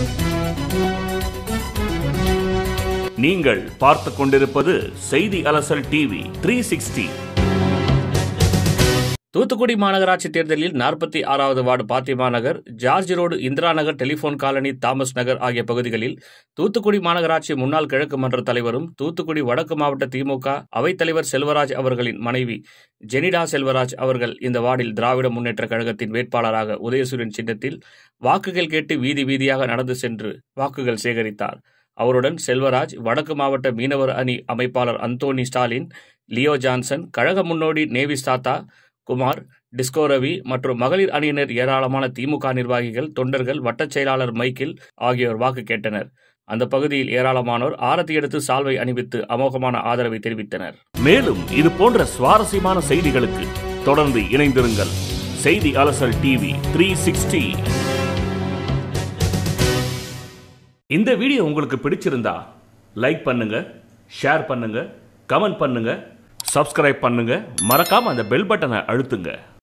நீங்கள் பார்த்துக் கொண்டிருப்பது Seithi Alasal TV three sixty Thoothukudi மாநகராட்சி தேர்தலில் நாற்பத்தி ஆறாவது ward Fathima Nagar George road Indira Nagar telephone colony Thomas Nagar ஆகிய பகுதிகளில் தூத்துக்குடி மாநகராட்சி முன்னாள் கிழக்கு மன்ற தலைவரும் தூத்துக்குடி வடக்கு மாவட்ட திமுக அவைத்தலைவர் செல்வராஜ் அவர்களின் மனைவி ஜெனிடா செல்வராஜ் அவர்கள் இந்த வார்டில் திராவிட முன்னேற்ற கழகத்தின் வேட்பாளராக உதயசூரியன் சின்னத்தில் வாக்குகள் கேட்டு வீதி வீதியாக நடந்து சென்று வாக்குகள் சேகரித்தார் அவருடன் செல்வராஜ் வடக்கு மாவட்ட மீனவர் அணி அமைப்பாளர் அந்தோனி ஸ்டாலின் லியோ ஜான்சன் கழக முன்னோடி நேவிஸ் தாத்தா குமார் டிஸ்கோ ரவி மற்றும் மகளிர் அணியினர் ஏராளமான திமுக நிர்வாகிகள் தொண்டர்கள் வட்டச் செயலாளர் மைக்கேல் ஆகியோர் வாக்கு கேட்டனர் அந்த பகுதியில் ஏராளமானோர் ஆரத்தி எடுத்து சால்வை அணிவித்து அமோகமான ஆதரவை தெரிவித்தனர் மேலும் இது போன்ற சுவாரஸ்யமான செய்திகளுக்கு தொடர்ந்து இணைந்திருங்கள் Seithi Alasal TV three sixty இந்த வீடியோ உங்களுக்கு பிடிச்சிருந்தா லைக் பண்ணுங்க ஷேர் பண்ணுங்க கமெண்ட் பண்ணுங்க சப்ஸ்கிரைப் பண்ணுங்க மறக்காம அந்த பெல் பட்டனை அழுத்துங்க